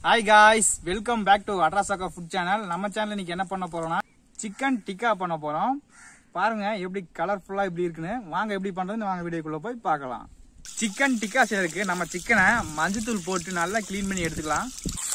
hi guys welcome back to Atrasakka food channel நம்ம channel இன்னைக்கு என்ன பண்ண போறோம்னா சிக்கன் டிக்கா பண்ண போறோம் பாருங்க எப்படி கலர்ஃபுல்லா இப்படி இருக்குன்னு வாங்க எப்படி பண்றதுன்னு வாங்க வீடியோக்குள்ள போய் பார்க்கலாம் சிக்கன் டிக்கா செய்யறதுக்கு நம்ம சிக்கனை மஞ்சத்தூள் போட்டு நல்லா க்ளீன் பண்ணி எடுத்துக்கலாம்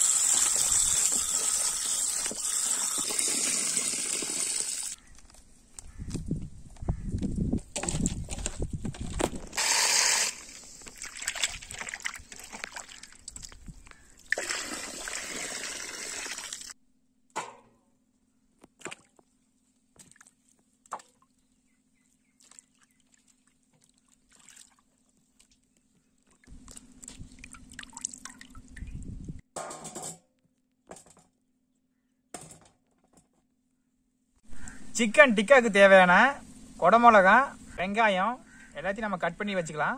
சிக்கன் டிக்காக்கு தேவையான குடமிளகா வெங்காயம் எல்லாத்தையும் நம்ம கட் பண்ணி வச்சுக்கலாம்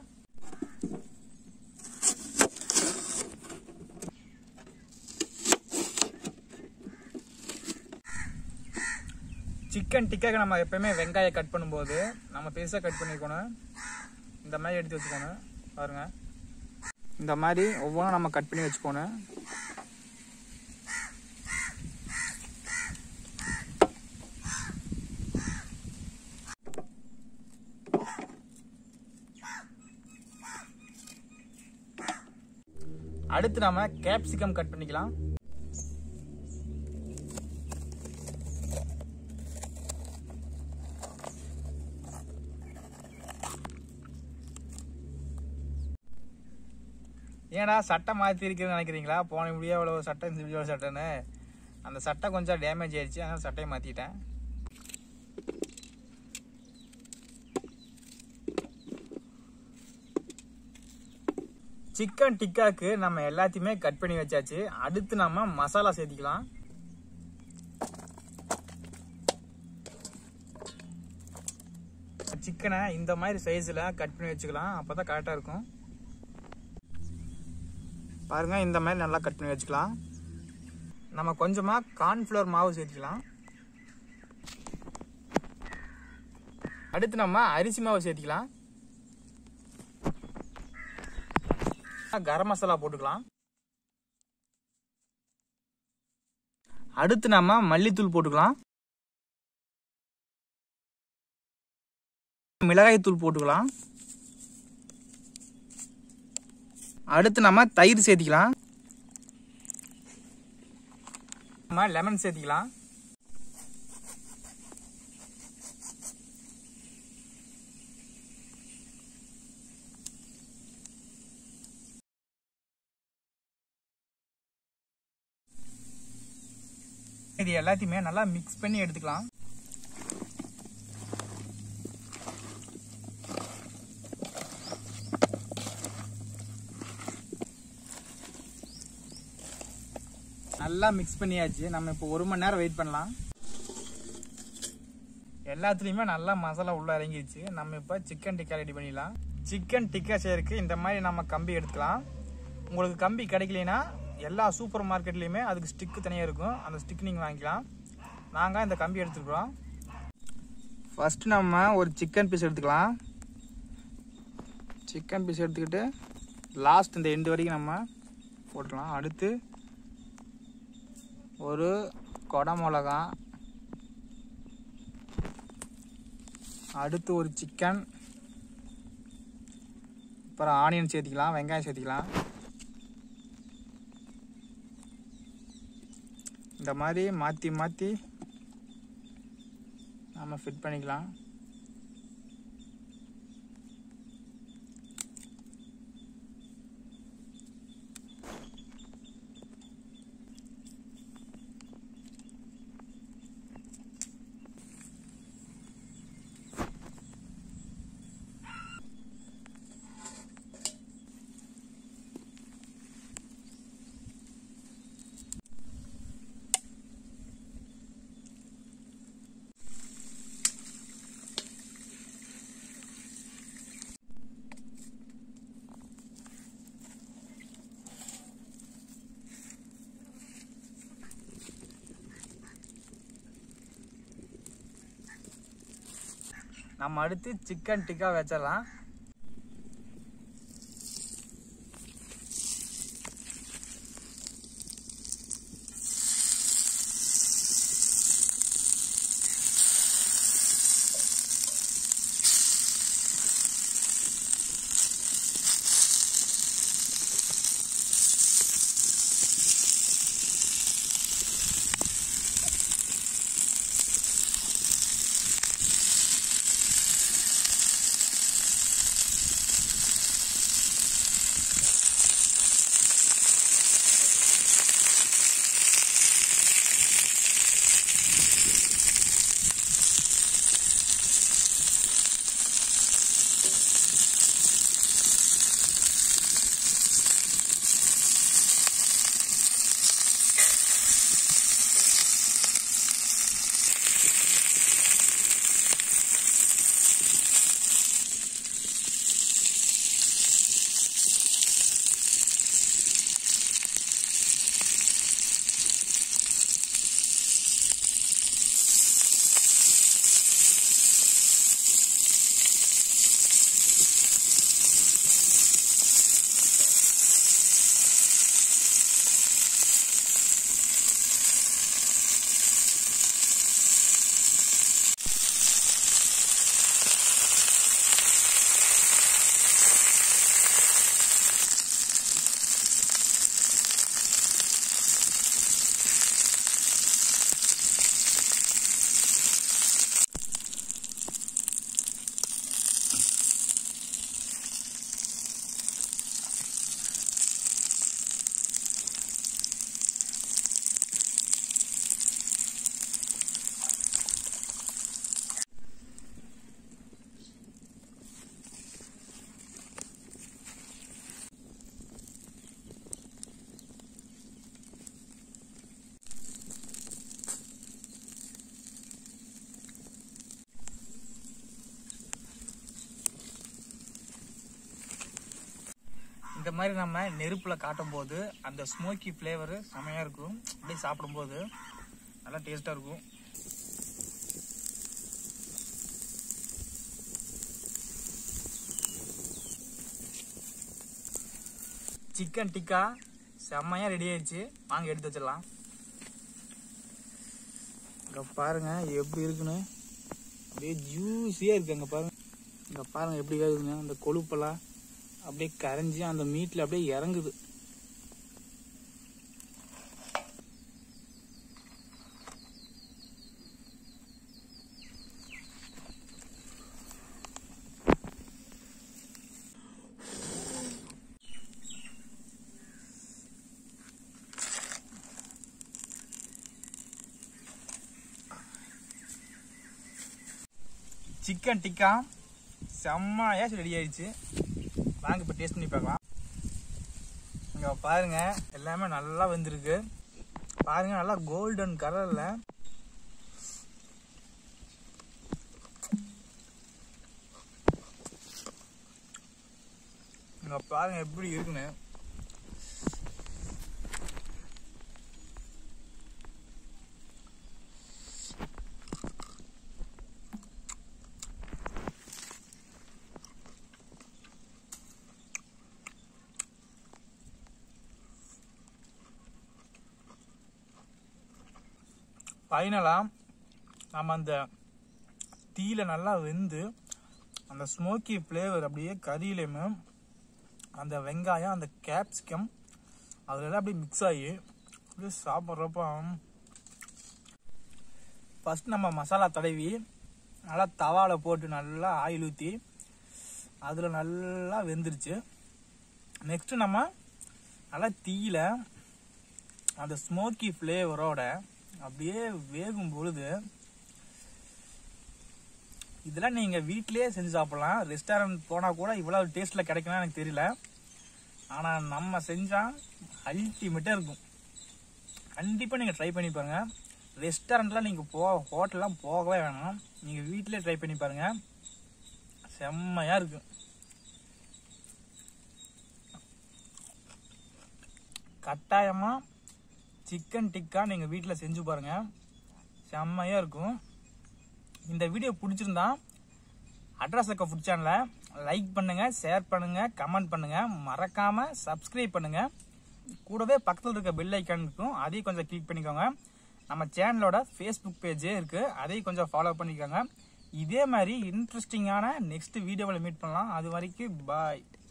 சிக்கன் டிக்காக்கு நம்ம எப்பயுமே வெங்காயம் கட் பண்ணும்போது நம்ம பெருசாக கட் பண்ணிக்கணும் இந்த மாதிரி எடுத்து வச்சுக்கணும் பாருங்க இந்த மாதிரி ஒவ்வொன்றும் நம்ம கட் பண்ணி வச்சுக்கணும் அடுத்து நாம கேப்சிகம் கட் பண்ணிக்கலாம் ஏன்னா சட்டை மாற்றி இருக்குதுன்னு நினைக்கிறீங்களா போன வீடியோவில் ஒரு சட்டை இந்த வீடியோ சட்டைன்னு அந்த சட்டை கொஞ்சம் டேமேஜ் ஆயிடுச்சு அதனால சட்டையை மாற்றிட்டேன் சிக்கன் டிக்காக்கு நம்ம எல்லாத்தையுமே கட் பண்ணி வச்சாச்சு அடுத்து நம்ம மசாலா சேர்த்திக்கலாம் சிக்கனை இந்த மாதிரி சைஸில் கட் பண்ணி வச்சுக்கலாம் அப்போ தான் கரெக்டாக இருக்கும் பாருங்க இந்த மாதிரி நல்லா கட் பண்ணி வச்சுக்கலாம் நம்ம கொஞ்சமாக கார்ன்ஃப்ளவர் மாவு சேர்த்துக்கலாம் அடுத்து நம்ம அரிசி மாவு சேர்த்திக்கலாம் கரம் மசாலா போட்டுக்கலாம் அடுத்து நாம மல்லித்தூள் போட்டுக்கலாம் மிளகாய் தூள் போட்டுக்கலாம் அடுத்து நம்ம தயிர் சேர்த்திக்கலாம் நம்ம லெமன் சேர்த்திக்கலாம் இது எல்லாத்தையுமே நல்லா மிக்ஸ் பண்ணி எடுத்துக்கலாம் நல்லா மிக்ஸ் பண்ணியாச்சு நம்ம இப்போ ஒரு மணி நேரம் வெயிட் பண்ணலாம் எல்லாத்துலேயுமே நல்லா மசாலா உள்ள இறங்கிடுச்சு நம்ம இப்போ சிக்கன் டிக்கா ரெடி பண்ணிடலாம் சிக்கன் டிக்கா செய்யறதுக்கு இந்த மாதிரி நம்ம கம்பி எடுத்துக்கலாம் உங்களுக்கு கம்பி கிடைக்கலனா எல்லா சூப்பர் மார்க்கெட்லேயுமே அதுக்கு ஸ்டிக்கு தனியாக இருக்கும் அந்த ஸ்டிக் நீங்கள் வாங்கிக்கலாம் நாங்கள் இந்த கம்பி எடுத்துக்கிறோம் ஃபஸ்ட்டு நம்ம ஒரு சிக்கன் பீஸ் எடுத்துக்கலாம் சிக்கன் பீஸ் எடுத்துக்கிட்டு லாஸ்ட் இந்த எண்டு வரைக்கும் நம்ம போட்டுக்கலாம் அடுத்து ஒரு கொடை மிளகா அடுத்து ஒரு சிக்கன் அப்புறம் ஆனியன் சேர்த்திக்கலாம் வெங்காயம் சேர்த்திக்கலாம் இந்த மாதிரி மாற்றி மாற்றி நம்ம ஃபிட் பண்ணிக்கலாம் நம்ம அடுத்து சிக்கன் டிக்கா வச்சிடலாம் மாதிரி நம்ம நெருப்பில் காட்டும் போது அந்த ஸ்மோக்கி ஃப்ளேவரு செமையாக இருக்கும் அப்படியே சாப்பிடும்போது நல்லா டேஸ்ட்டாக இருக்கும் சிக்கன் டிக்கா செம்மையாக ரெடி ஆயிடுச்சு வாங்க எடுத்து வச்சிடலாம் இங்கே பாருங்க எப்படி இருக்குன்னு அப்படியே ஜூஸியாக இருக்கு அங்கே பாருங்க இங்கே பாருங்க எப்படி இருக்குங்க அந்த கொழுப்பெல்லாம் அப்படியே கரைஞ்சி அந்த மீட்டில் அப்படியே இறங்குது சிக்கன் டிக்கா செம்மையா ரெடி ஆயிடுச்சு வாங்க இப்போ டேஸ்ட் பண்ணி பார்க்கலாம் இங்க பாருங்க எல்லாமே நல்லா வெந்திருக்கு பாருங்க நல்லா கோல்டன் கலர்ல இங்க பாருங்க எப்படி இருக்குன்னு ஃபைனலாக நம்ம அந்த தீயில நல்லா வெந்து அந்த ஸ்மோக்கி ஃப்ளேவர் அப்படியே கறியிலையுமே அந்த வெங்காயம் அந்த கேப்சிகம் அதுல அப்படியே மிக்ஸ் ஆகி அப்படியே சாப்பிட்றப்ப ஃபர்ஸ்ட் நம்ம மசாலா தடவி நல்லா தவால போட்டு நல்லா ஆயில் ஊற்றி அதில் நல்லா வெந்துருச்சு நெக்ஸ்ட் நம்ம நல்லா தீயில அந்த ஸ்மோக்கி ஃப்ளேவரோட அப்படியே வேகும் பொழுது இதெல்லாம் நீங்க வீட்டிலேயே செஞ்சு சாப்பிடலாம் ரெஸ்டாரண்ட் போனா கூட இவ்வளவு டேஸ்ட்ல கிடைக்கும்னா எனக்கு தெரியல ஆனா நம்ம செஞ்சா அல்டிமேட்டா இருக்கும் கண்டிப்பா நீங்க ட்ரை பண்ணி பாருங்க ரெஸ்டாரண்ட்லாம் நீங்க போ ஹோட்டல்லாம் போகவே வேணாம் நீங்க வீட்டிலே ட்ரை பண்ணி பாருங்க செம்மையா இருக்கு கட்டாயமா சிக்கன் டிக்கா நீங்கள் வீட்டில் செஞ்சு பாருங்க செம்மையாக இருக்கும் இந்த வீடியோ பிடிச்சிருந்தா அட்ரஸ் அக்க ஃபுட் சேனலை லைக் பண்ணுங்க ஷேர் பண்ணுங்க கமெண்ட் பண்ணுங்க மறக்காம சப்ஸ்கிரைப் பண்ணுங்க கூடவே பக்கத்தில் இருக்க பெல் ஐக்கான் இருக்கும் அதையும் கொஞ்சம் கிளிக் பண்ணிக்கோங்க நம்ம சேனலோட ஃபேஸ்புக் பேஜே இருக்கு அதையும் கொஞ்சம் ஃபாலோ பண்ணிக்கோங்க இதே மாதிரி இன்ட்ரெஸ்டிங்கான நெக்ஸ்ட் வீடியோவில் மீட் பண்ணலாம் அது வரைக்கும் பாய்